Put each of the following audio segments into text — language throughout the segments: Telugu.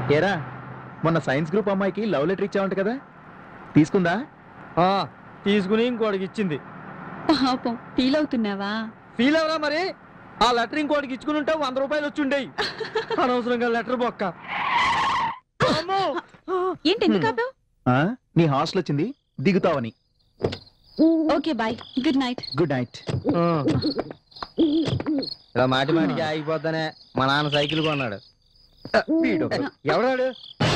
ఏరా మొన్న సైన్స్ గ్రూప్ అమ్మాయికి లవ్ లెటర్ ఇచ్చావంట కదా తీసుకుందా ఆ, తీసుకుని ఇంకోటికి ఇచ్చింది పాపం ఫీల్ అవుతున్నావా ఫీల్ అవరా మరి ఆ లెటర్ ఇంకోటికి ఇచ్చుకుని ఉంటే వంద రూపాయలు వచ్చి ఉండేవి అనవసరంగా లెటర్ బొక్క అమ్మో! ఏంటి ఎందుకు ఆపావు ఆ? నీ హాస్టల్ వచ్చింది దిగుతావని okay bye good night good night ఆ. ఇలా మాటి మాటికి ఆగిపోతానే మా నాన్న సైకిల్ కొన్నాడు ఆ, వీడు ఎవడాడు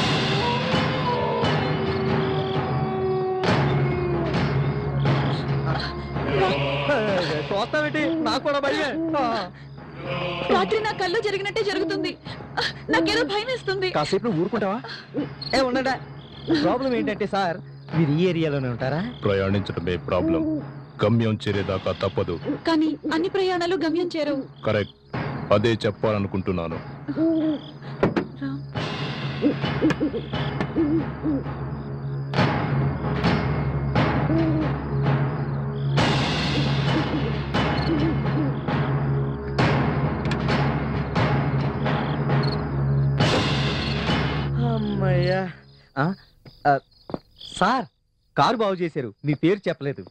చూస్తావేంటి నాకు కూడా భయమే ఆ. రాత్రి నా కళ్ళు జరిగినట్టే జరుగుతుంది నాకేదో భయం వేస్తుంది కాసేపు నువ్వు ఊరుకుంటావా ఏ ఉండండి ప్రాబ్లం ఏంటంటే సార్ మీరు ఈ ఏరియాలోనే ఉంటారా ప్రయాణించడమే ప్రాబ్లం గమ్యం చేరేదాకా తప్పదు కానీ అన్ని ప్రయాణాలు గమ్యం చేరవు కరెక్ట్ అదే చెప్పాలనుకుంటున్నాను రామ్. అమ్మయ్యా ఆ, ఆ, సార్ కారు బాగు చేశారు మీ పేరు చెప్పలేదు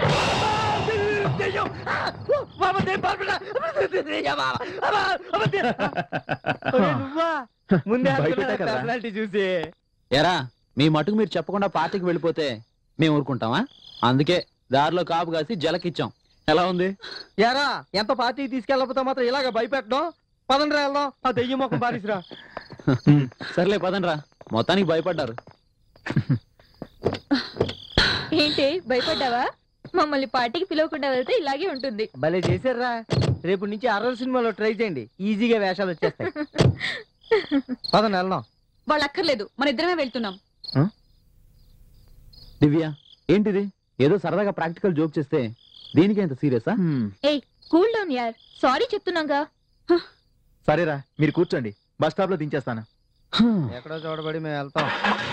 ముందే భయపెట్టా కదా. personality చూసి ఎరా మీ మటుకు మీరు చెప్పకుండా పార్టీకి వెళ్ళిపోతే మేము ఊరుకుంటామా అందుకే దారిలో కాపు కాసి జలకిచ్చాం ఎలా ఉంది యారా ఎంత పార్టీకి తీసుకెళ్ళకపోతే మాత్రం ఇలాగ భయపెట్టడం పదండి రా వెళ్దాం ఆ దెయ్యం మొక్కం పారిసిరా సర్లే పదండ్రా మొత్తానికి భయపడ్డారు ఏంటి భయపడ్డావా మమ్మల్ని పార్టీకి పిలవకుండా వెళ్తే ఇలాగే ఉంటుంది భలే చేశారా రేపు నుంచి అర్రర్ సినిమాలో ట్రై చేయండి ఈజీగా వేషాలు వచ్చేస్తాయి పదండి వెళ్దాం వాళ్ళు అక్కర్లేదు మన ఇద్దరమే వెళ్తున్నాం దివ్య ఏంటిది ఏదో సరదాగా ప్రాక్టికల్ జోక్ చేస్తే దీనికి ఎంత సీరియసా ఏయ్ కూల్ డౌన్ యార్ సారీ చెప్తున్నాగా సరేరా మీరు కూర్చోండి బస్ స్టాప్ లో దించేస్తాను ఎక్కడో చూడబడి మేము వెళ్తాం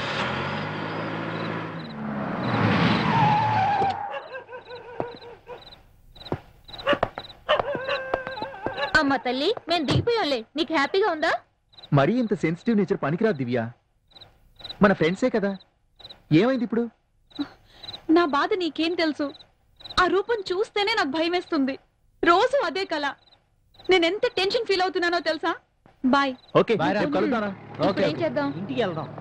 అమ్మ తల్లి మేము దిగిపోయాంలే నీకు హ్యాపీగా ఉందా మరీ ఇంత సెన్సిటివ్ నేచర్ పనికిరాదు దివ్య మన ఫ్రెండ్సే కదా ఏమైంది ఇప్పుడు నా బాధ నీకేం తెలుసు ఆ రూపం చూస్తేనే నాకు భయం వేస్తుంది రోజు అదే కల నేను ఎంత టెన్షన్ ఫీల్ అవుతున్నానో తెలుసా బాయ్ ఓకే Bye రా. రేపు కలుద్దానా ఇప్పుడు ఏం చేద్దాం ఇంటికి వెళ్దాం